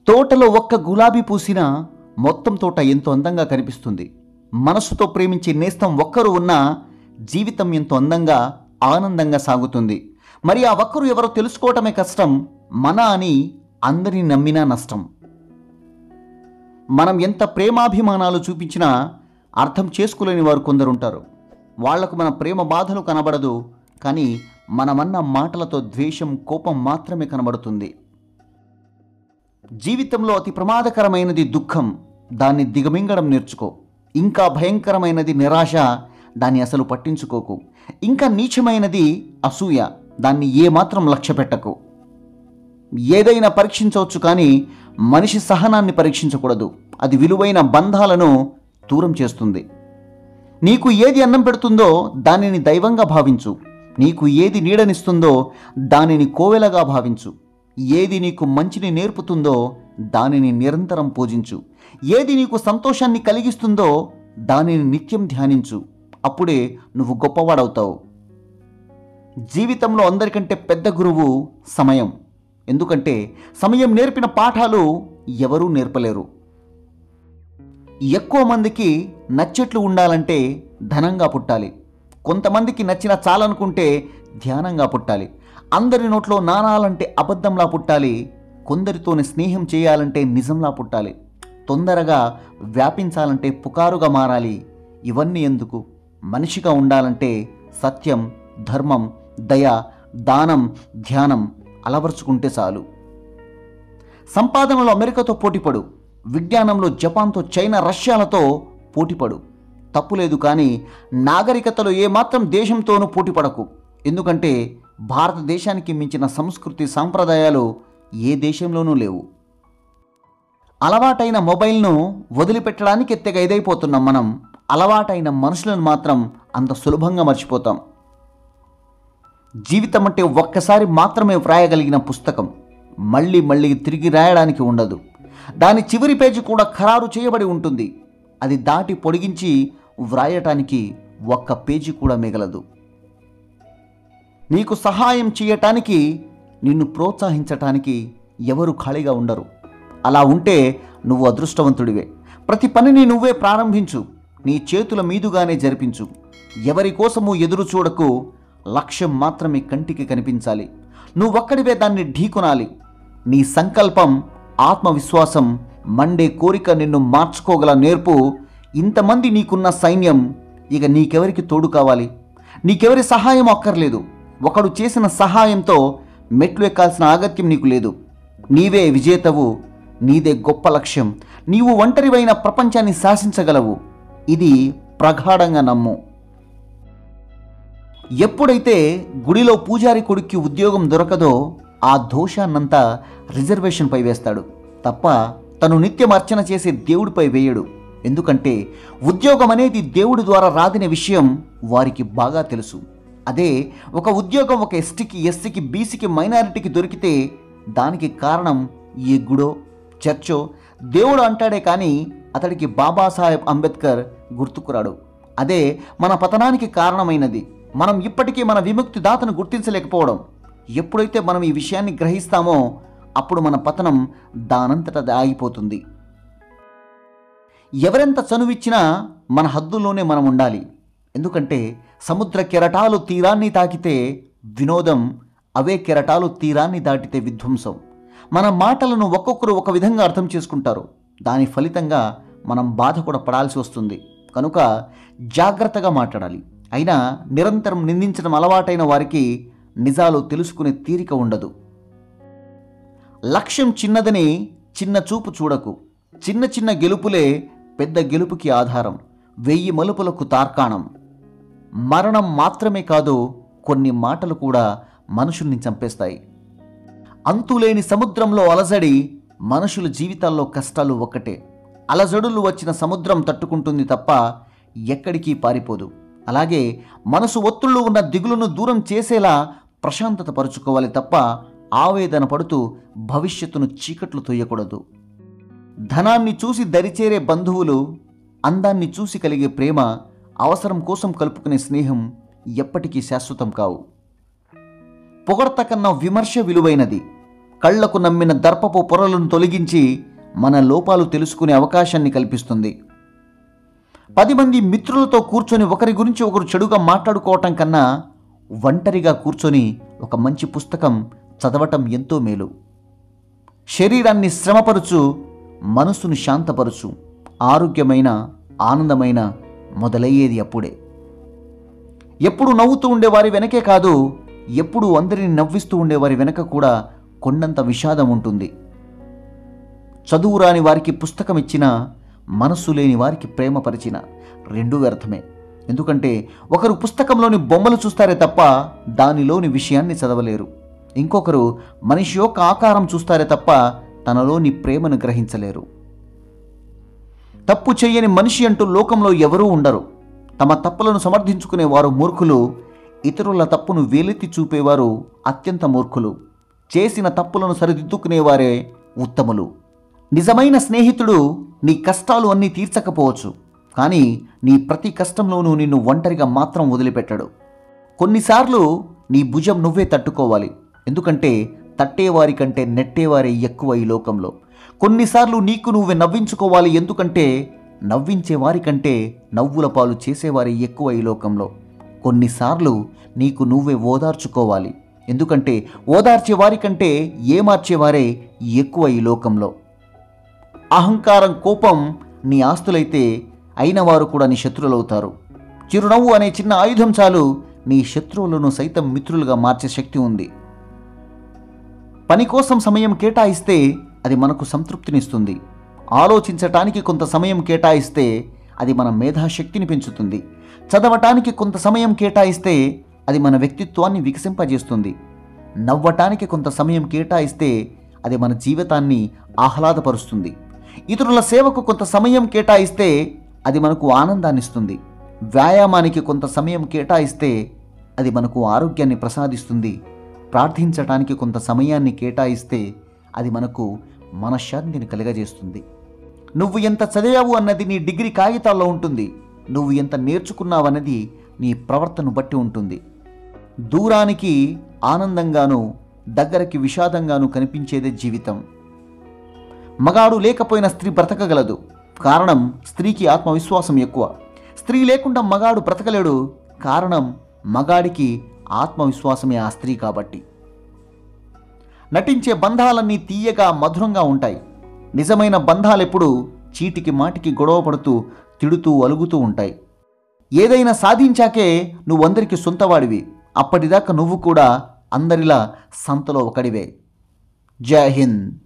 తోటలో ఒక్క గులాబీ పూసినా మొత్తం తోట ఎంతో అందంగా కనిపిస్తుంది మనసుతో ప్రేమించే నేస్తం ఒక్కరు ఉన్నా జీవితం ఎంతో అందంగా ఆనందంగా సాగుతుంది మరి ఆ ఒక్కరు ఎవరో తెలుసుకోవటమే కష్టం మన అని అందరిని నమ్మినా నష్టం మనం ఎంత ప్రేమాభిమానాలు చూపించినా అర్థం చేసుకోలేని వారు కొందరుంటారు వాళ్లకు మన ప్రేమ బాధలు కనబడదు కానీ మనమన్న మాటలతో ద్వేషం కోపం మాత్రమే కనబడుతుంది జీవితంలో అతి ప్రమాదకరమైనది దుఃఖం దాన్ని దిగమింగడం నేర్చుకో ఇంకా భయంకరమైనది నిరాశ దాన్ని అసలు పట్టించుకోకు ఇంకా నీచమైనది అసూయ దాన్ని ఏమాత్రం లక్ష్య పెట్టకు ఏదైనా పరీక్షించవచ్చు కానీ మనిషి సహనాన్ని పరీక్షించకూడదు అది విలువైన బంధాలను దూరం చేస్తుంది నీకు ఏది అన్నం పెడుతుందో దానిని దైవంగా భావించు నీకు ఏది నీడనిస్తుందో దానిని కోవెలగా భావించు ఏది నీకు మంచిని నేర్పుతుందో దానిని నిరంతరం పూజించు ఏది నీకు సంతోషాన్ని కలిగిస్తుందో దానిని నిత్యం ధ్యానించు అప్పుడే నువ్వు గొప్పవాడవుతావు జీవితంలో అందరికంటే పెద్ద గురువు సమయం ఎందుకంటే సమయం నేర్పిన పాఠాలు ఎవరూ నేర్పలేరు ఎక్కువ మందికి నచ్చెట్లు ఉండాలంటే ధనంగా పుట్టాలి కొంతమందికి నచ్చిన చాలనుకుంటే ధ్యానంగా పుట్టాలి అందరి నోట్లో నానాలంటే అబద్ధంలా పుట్టాలి కొందరితోని స్నేహం చేయాలంటే నిజంలా పుట్టాలి తొందరగా వ్యాపించాలంటే పుకారుగా మారాలి ఇవన్నీ ఎందుకు మనిషిగా ఉండాలంటే సత్యం ధర్మం దయ దానం ధ్యానం అలవర్చుకుంటే చాలు సంపాదనలో అమెరికాతో పోటీపడు విజ్ఞానంలో జపాన్తో చైనా రష్యాలతో పోటీపడు తప్పులేదు కానీ నాగరికతలో ఏమాత్రం దేశంతోనూ పోటీపడకు ఎందుకంటే భారతదేశానికి మించిన సంస్కృతి సాంప్రదాయాలు ఏ దేశంలోనూ లేవు అలవాటైన మొబైల్ను వదిలిపెట్టడానికి తెగ ఇదైపోతున్నాం మనం అలవాటైన మనుషులను మాత్రం అంత సులభంగా మర్చిపోతాం జీవితం అంటే ఒక్కసారి మాత్రమే వ్రాయగలిగిన పుస్తకం మళ్ళీ మళ్ళీ తిరిగి రాయడానికి ఉండదు దాని చివరి పేజీ కూడా ఖరారు చేయబడి ఉంటుంది అది దాటి పొడిగించి వ్రాయటానికి ఒక్క పేజీ కూడా మిగలదు నీకు సహాయం చేయటానికి నిన్ను ప్రోత్సహించటానికి ఎవరు ఖాళీగా ఉండరు అలా ఉంటే నువ్వు అదృష్టవంతుడివే ప్రతి పనిని నువ్వే ప్రారంభించు నీ చేతుల మీదుగానే జరిపించు ఎవరి కోసము ఎదురు చూడకు లక్ష్యం మాత్రమే కంటికి కనిపించాలి నువ్వొక్కడివే దాన్ని ఢీకొనాలి నీ సంకల్పం ఆత్మవిశ్వాసం మండే కోరిక నిన్ను మార్చుకోగల నేర్పు ఇంతమంది నీకున్న సైన్యం ఇక నీకెవరికి తోడు కావాలి నీకెవరి సహాయం అక్కర్లేదు ఒకడు చేసిన సహాయంతో మెట్లు ఎక్కాల్సిన ఆగత్యం నీకు లేదు నీవే విజేతవు నీదే గొప్ప లక్ష్యం నీవు ఒంటరివైన ప్రపంచాన్ని శాసించగలవు ఇది ప్రగాఢంగా నమ్ము ఎప్పుడైతే గుడిలో పూజారి కొడుక్కి ఉద్యోగం దొరకదో ఆ దోషాన్నంతా రిజర్వేషన్పై వేస్తాడు తప్ప తను నిత్యం అర్చన చేసే దేవుడిపై వేయడు ఎందుకంటే ఉద్యోగం అనేది దేవుడి ద్వారా రాదిన విషయం వారికి బాగా తెలుసు అదే ఒక ఉద్యోగం ఒక ఎస్టీకి ఎస్సీకి బీసీకి మైనారిటీకి దొరికితే దానికి కారణం ఏ గుడో చర్చో దేవుడు అంటాడే కానీ అతడికి బాబాసాహెబ్ అంబేద్కర్ గుర్తుకురాడు అదే మన పతనానికి కారణమైనది మనం ఇప్పటికీ మన విముక్తి దాతను గుర్తించలేకపోవడం ఎప్పుడైతే మనం ఈ విషయాన్ని గ్రహిస్తామో అప్పుడు మన పతనం దానంతట అది ఆగిపోతుంది ఎవరెంత చనువిచ్చినా మన హద్దుల్లోనే మనం ఉండాలి ఎందుకంటే సముద్ర కెరటాలు తీరాన్ని తాకితే వినోదం అవే కెరటాలు తీరాన్ని దాటితే విధ్వంసం మన మాటలను ఒక్కొక్కరు ఒక విధంగా అర్థం చేసుకుంటారు దాని ఫలితంగా మనం బాధ కూడా పడాల్సి వస్తుంది కనుక జాగ్రత్తగా మాట్లాడాలి అయినా నిరంతరం నిందించడం అలవాటైన వారికి నిజాలు తెలుసుకునే తీరిక ఉండదు లక్ష్యం చిన్నదని చిన్న చూపు చూడకు చిన్న చిన్న గెలుపులే పెద్ద గెలుపుకి ఆధారం వెయ్యి మలుపులకు తార్కాణం మరణం మాత్రమే కాదు కొన్ని మాటలు కూడా మనుషుల్ని చంపేస్తాయి అంతులేని సముద్రంలో అలజడి మనుషుల జీవితాల్లో కష్టాలు ఒక్కటే అలజడులు వచ్చిన సముద్రం తట్టుకుంటుంది తప్ప ఎక్కడికి పారిపోదు అలాగే మనసు ఒత్తుళ్ళు ఉన్న దిగులును దూరం చేసేలా ప్రశాంతత పరుచుకోవాలి తప్ప ఆవేదన పడుతూ భవిష్యత్తును చీకట్లు తొయ్యకూడదు ధనాన్ని చూసి దరిచేరే బంధువులు అందాన్ని చూసి కలిగే ప్రేమ అవసరం కోసం కలుపుకునే స్నేహం ఎప్పటికీ శాశ్వతం కావు పొగడ్త కన్నా విమర్శ విలువైనది కళ్లకు నమ్మిన దర్పపు పొరలను తొలగించి మన లోపాలు తెలుసుకునే అవకాశాన్ని కల్పిస్తుంది పది మంది మిత్రులతో కూర్చొని ఒకరి గురించి ఒకరు చెడుగా మాట్లాడుకోవటం కన్నా ఒంటరిగా కూర్చొని ఒక మంచి పుస్తకం చదవటం ఎంతో మేలు శరీరాన్ని శ్రమపరుచు మనసును శాంతపరుచు ఆరోగ్యమైన ఆనందమైన మొదలయ్యేది అప్పుడే ఎప్పుడు నవ్వుతూ ఉండేవారి వెనకే కాదు ఎప్పుడు అందరిని నవ్విస్తూ ఉండేవారి వెనక కూడా కొండంత విషాదం ఉంటుంది చదువు రాని వారికి పుస్తకం ఇచ్చిన మనస్సు లేని వారికి ప్రేమ పరిచిన రెండూ వ్యర్థమే ఎందుకంటే ఒకరు పుస్తకంలోని బొమ్మలు చూస్తారే తప్ప దానిలోని విషయాన్ని చదవలేరు ఇంకొకరు మనిషి యొక్క ఆకారం చూస్తారే తప్ప తనలోని ప్రేమను గ్రహించలేరు తప్పు చేయని మనిషి అంటూ లోకంలో ఎవరూ ఉండరు తమ తప్పులను సమర్థించుకునే వారు మూర్ఖులు ఇతరుల తప్పును వేలెత్తి చూపేవారు అత్యంత మూర్ఖులు చేసిన తప్పులను సరిదిద్దుకునేవారే ఉత్తములు నిజమైన స్నేహితుడు నీ కష్టాలు అన్నీ తీర్చకపోవచ్చు కానీ నీ ప్రతి కష్టంలోనూ నిన్ను ఒంటరిగా మాత్రం వదిలిపెట్టడు కొన్నిసార్లు నీ భుజం నువ్వే తట్టుకోవాలి ఎందుకంటే తట్టేవారి కంటే నెట్టేవారే ఎక్కువ ఈ లోకంలో కొన్నిసార్లు నీకు నువ్వే నవ్వించుకోవాలి ఎందుకంటే నవ్వించే వారి కంటే నవ్వుల పాలు చేసేవారే ఎక్కువ ఈ లోకంలో కొన్నిసార్లు నీకు నువ్వే ఓదార్చుకోవాలి ఎందుకంటే ఓదార్చే వారి కంటే ఏమార్చేవారే ఎక్కువ ఈ లోకంలో అహంకారం కోపం నీ ఆస్తులైతే అయిన వారు కూడా నీ శత్రువులవుతారు చిరునవ్వు అనే చిన్న ఆయుధం చాలు నీ శత్రువులను సైతం మిత్రులుగా మార్చే శక్తి ఉంది పని కోసం సమయం కేటాయిస్తే అది మనకు సంతృప్తినిస్తుంది ఆలోచించటానికి కొంత సమయం కేటాయిస్తే అది మన మేధాశక్తిని పెంచుతుంది చదవటానికి కొంత సమయం కేటాయిస్తే అది మన వ్యక్తిత్వాన్ని వికసింపజేస్తుంది నవ్వటానికి కొంత సమయం కేటాయిస్తే అది మన జీవితాన్ని ఆహ్లాదపరుస్తుంది ఇతరుల సేవకు కొంత సమయం కేటాయిస్తే అది మనకు ఆనందాన్నిస్తుంది వ్యాయామానికి కొంత సమయం కేటాయిస్తే అది మనకు ఆరోగ్యాన్ని ప్రసాదిస్తుంది ప్రార్థించటానికి కొంత సమయాన్ని కేటాయిస్తే అది మనకు మనశ్శాంతిని కలుగజేస్తుంది నువ్వు ఎంత చదివావు అన్నది నీ డిగ్రీ కాగితాల్లో ఉంటుంది నువ్వు ఎంత నేర్చుకున్నావన్నది నీ ప్రవర్తన బట్టి ఉంటుంది దూరానికి ఆనందంగాను దగ్గరకి విషాదంగాను కనిపించేదే జీవితం మగాడు లేకపోయిన స్త్రీ బ్రతకగలదు కారణం స్త్రీకి ఆత్మవిశ్వాసం ఎక్కువ స్త్రీ లేకుండా మగాడు బ్రతకలేడు కారణం మగాడికి ఆత్మవిశ్వాసమే ఆ స్త్రీ కాబట్టి నటించే బంధాలన్నీ తీయగా మధురంగా ఉంటాయి నిజమైన బంధాలెప్పుడు చీటికి మాటికి గొడవ పడుతూ తిడుతూ అలుగుతూ ఉంటాయి ఏదైనా సాధించాకే నువ్వందరికీ సొంతవాడివి అప్పటిదాకా నువ్వు కూడా అందరిలా సంతలో ఒకడివే జై హింద్